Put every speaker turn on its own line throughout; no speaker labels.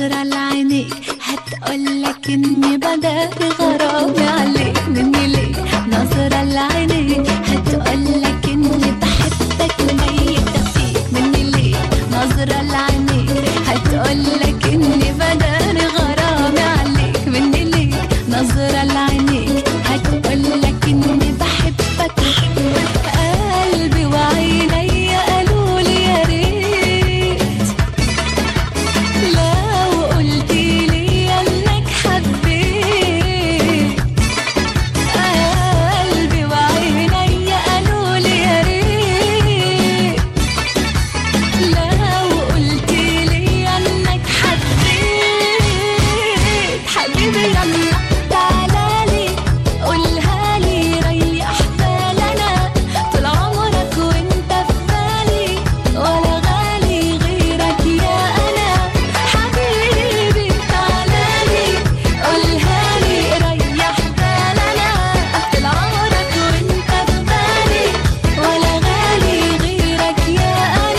نظرة لعينيك هتقولك اني بدأت غرامي عليك مني ليه نظرة لعينيك هتقولك اني بحبك وميتة فيك مني ليه نظرة لعينيك هتقولك اني بدأت غرامي عليك مني ليه نظرة لعينيك هتقولك اني بحبك قلبي وعيني قالوا لي يا ريت لو قلتي لي انك حبيت قلبي وعيني قالوا لي يا ريت لو قلتي لي انك حبيت حبيبي يلا تعالالي قولها لي ريح بالنا طول عمرك وانت في بالي ولا غالي غيرك يا انا حبيبي تعالالي قولها لي ريح بالنا طول عمرك وانت في بالي ولا غالي غيرك يا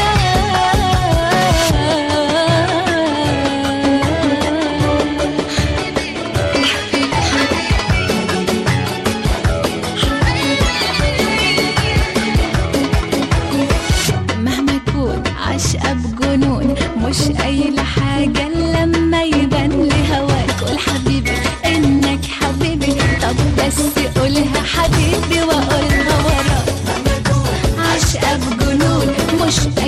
انا مهما يكون عشقة بجنون مش قايلة حاجة إلا لما يبان لي هواك قول حبيبي إنك حبيبي طب بس قولها حبيبي وأقولها وراك عشقة بجنون مش